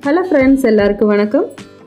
hello friends எல்லாருக்கும் வணக்கம்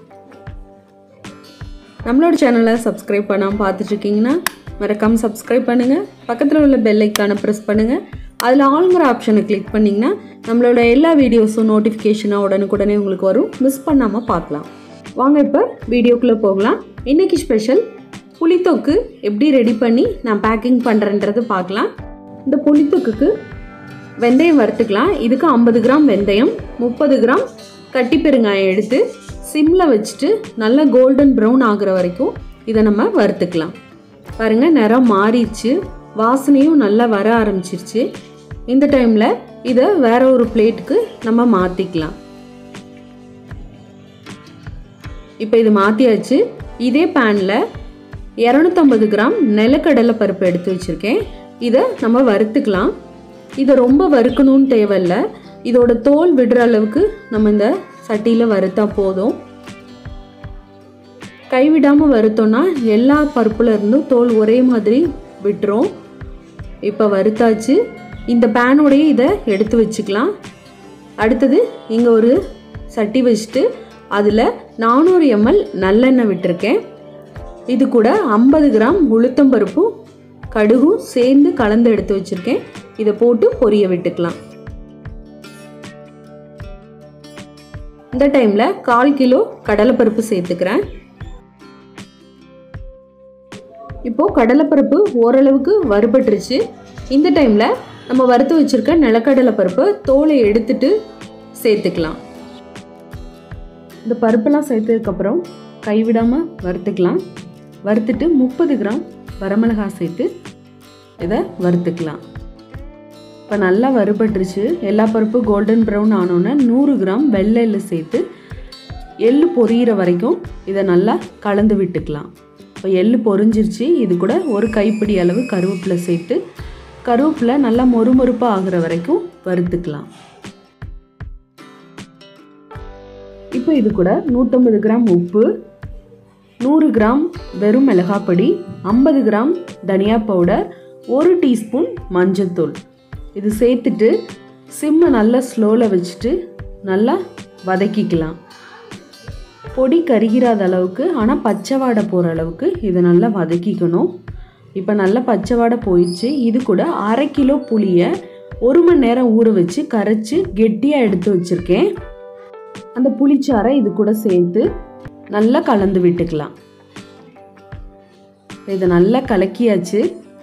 நம்மளோட சேனலை சப்ஸ்கிரைப் பண்ணாமல் பார்த்துட்ருக்கீங்கன்னா மறக்காமல் சப்ஸ்கிரைப் பண்ணுங்கள் பக்கத்தில் உள்ள பெல் ஐக்கானை ப்ரெஸ் பண்ணுங்கள் அதில் ஆளுங்கிற ஆப்ஷனை கிளிக் பண்ணிங்கன்னா நம்மளோட எல்லா வீடியோஸும் நோட்டிஃபிகேஷனாக உடனுக்குடனே உங்களுக்கு வரும் மிஸ் பண்ணாமல் பார்க்கலாம் வாங்க இப்போ வீடியோக்குள்ளே போகலாம் இன்றைக்கி ஸ்பெஷல் புளித்தொக்கு எப்படி ரெடி பண்ணி நான் பேக்கிங் பண்ணுறேன்றது பார்க்கலாம் இந்த புளித்தொக்குக்கு வெந்தயம் வறுத்துக்கலாம் இதுக்கு ஐம்பது கிராம் வெந்தயம் முப்பது கிராம் கட்டி பெருங்காயம் எடுத்து சிம்மில் வச்சுட்டு நல்லா கோல்டன் ப்ரௌன் ஆகுற வரைக்கும் இதை நம்ம வறுத்துக்கலாம் பாருங்கள் நிறம் மாறிடுச்சு வாசனையும் நல்லா வர ஆரம்பிச்சிருச்சு இந்த டைமில் இதை வேற ஒரு பிளேட்டுக்கு நம்ம மாற்றிக்கலாம் இப்போ இது மாற்றியாச்சு இதே பேனில் இரநூத்தம்பது கிராம் நிலக்கடலை பருப்பு எடுத்து வச்சுருக்கேன் இதை நம்ம வறுத்துக்கலாம் இதை ரொம்ப வறுக்கணும்னு தேவையில்ல இதோட தோல் விடுற அளவுக்கு நம்ம இந்த சட்டியில் வறுத்தா போதும் கைவிடாமல் வறுத்தோன்னா எல்லா பருப்புல இருந்தும் தோல் ஒரே மாதிரி விட்டுரும் இப்போ வறுத்தாச்சு இந்த பேனோடையே இதை எடுத்து வச்சுக்கலாம் அடுத்தது இங்கே ஒரு சட்டி வச்சுட்டு அதில் நானூறு எம்எல் நல்லெண்ணெய் விட்டுருக்கேன் இது கூட ஐம்பது கிராம் உளுத்தம்பருப்பும் கடுகும் சேர்ந்து கலந்து எடுத்து வச்சுருக்கேன் இதை போட்டு பொரிய விட்டுக்கலாம் இந்த டைமில் கால் கிலோ கடலைப்பருப்பு சேர்த்துக்கிறேன் இப்போது கடலைப்பருப்பு ஓரளவுக்கு வறுபட்டுருச்சு இந்த டைமில் நம்ம வறுத்து வச்சுருக்க நிலக்கடலை பருப்பு தோலை எடுத்துட்டு சேர்த்துக்கலாம் இந்த பருப்பெல்லாம் சேர்த்ததுக்கப்புறம் கைவிடாமல் வறுத்துக்கலாம் வறுத்துட்டு முப்பது கிராம் வரமிளகாய் சேர்த்து இதை வறுத்துக்கலாம் இப்போ நல்லா வறுபட்டுருச்சு எல்லா பருப்பும் கோல்டன் ப்ரௌன் ஆனோன்னே நூறு கிராம் வெள்ளை எள்ளு சேர்த்து எள்ளு பொரியிற வரைக்கும் இதை நல்லா கலந்து விட்டுக்கலாம் இப்போ எள்ளு பொரிஞ்சிருச்சு இது கூட ஒரு கைப்பிடி அளவு கருவேப்பிலை சேர்த்து கருவேப்பிலை நல்லா மொறுமொறுப்பாக ஆகிற வரைக்கும் வறுத்துக்கலாம் இப்போ இது கூட நூற்றம்பது கிராம் உப்பு நூறு கிராம் வெறும் மிளகாப்பொடி ஐம்பது கிராம் தனியா பவுடர் ஒரு டீஸ்பூன் மஞ்சத்தூள் இது சேர்த்துட்டு சிம்மை நல்லா ஸ்லோவில் வச்சுட்டு நல்லா வதக்கிக்கலாம் பொடி கருகிறாத அளவுக்கு ஆனால் பச்சை வாடை போகிற அளவுக்கு இதை நல்லா வதக்கிக்கணும் இப்போ நல்லா பச்சை வாடை போயிடுச்சு இது கூட அரை கிலோ புளியை ஒரு மணி நேரம் ஊற வச்சு கரைச்சி கெட்டியாக எடுத்து வச்சுருக்கேன் அந்த புளிச்சாரை இது கூட சேர்த்து நல்லா கலந்து விட்டுக்கலாம் இதை நல்லா கலக்கியாச்சு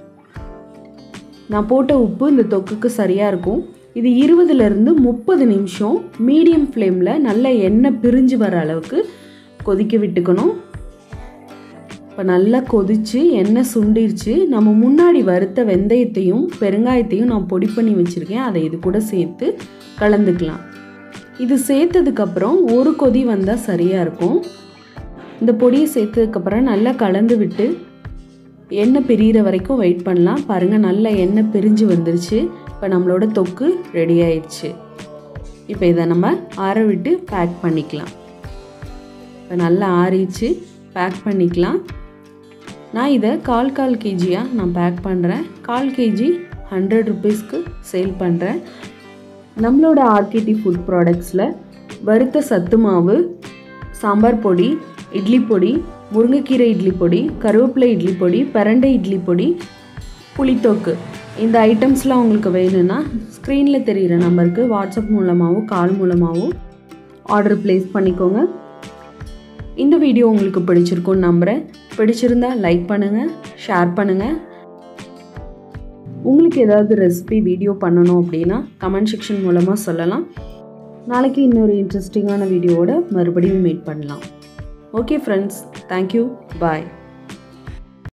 நான் போட்ட உப்பு இந்த தொக்குக்கு சரியாக இருக்கும் இது இருபதுலேருந்து முப்பது நிமிஷம் மீடியம் ஃப்ளேமில் நல்ல எண்ணெய் பிரிஞ்சு வர அளவுக்கு கொதிக்க விட்டுக்கணும் இப்போ நல்லா கொதித்து எண்ணெய் சுண்டிருச்சு நம்ம முன்னாடி வறுத்த வெந்தயத்தையும் பெருங்காயத்தையும் நான் பொடி பண்ணி வச்சுருக்கேன் அதை இது கூட சேர்த்து கலந்துக்கலாம் இது சேர்த்ததுக்கப்புறம் ஒரு கொதி வந்தால் சரியாக இருக்கும் இந்த பொடியை சேர்த்ததுக்கப்புறம் நல்லா கலந்து விட்டு எண்ணெய் பிரிகிற வரைக்கும் வெயிட் பண்ணலாம் பாருங்கள் நல்லா எண்ணெய் பிரிஞ்சு வந்துருச்சு இப்போ நம்மளோட தொக்கு ரெடி ஆயிடுச்சு இப்போ இதை நம்ம ஆற விட்டு பேக் பண்ணிக்கலாம் இப்போ நல்லா ஆறிச்சு பேக் பண்ணிக்கலாம் நான் இதை கால் கால் கேஜியாக நான் பேக் பண்ணுறேன் கால் கேஜி ஹண்ட்ரட் ருபீஸ்க்கு சேல் பண்ணுறேன் நம்மளோட ஆர்கேடி ஃபுட் ப்ராடக்ட்ஸில் வறுத்த சத்து மாவு சாம்பார் பொடி இட்லி பொடி முருங்கைக்கீரை இட்லி பொடி கருவேப்பிலை இட்லி பொடி பிரண்டை இட்லி பொடி புளித்தொக்கு இந்த ஐட்டம்ஸ்லாம் உங்களுக்கு வேணும்னா ஸ்க்ரீனில் தெரிகிற நம்பருக்கு வாட்ஸ்அப் மூலமாகவும் கால் மூலமாகவும் ஆர்டர் ப்ளேஸ் பண்ணிக்கோங்க இந்த வீடியோ உங்களுக்கு பிடிச்சிருக்கும்னு நம்புகிறேன் பிடிச்சிருந்தா லைக் பண்ணுங்கள் ஷேர் பண்ணுங்கள் உங்களுக்கு ஏதாவது ரெசிபி வீடியோ பண்ணணும் அப்படின்னா கமெண்ட் செக்ஷன் மூலமாக சொல்லலாம் நாளைக்கு இன்னொரு இன்ட்ரெஸ்டிங்கான வீடியோவோட மறுபடியும் மீட் பண்ணலாம் ஓகே ஃப்ரெண்ட்ஸ் தேங்க்யூ பாய்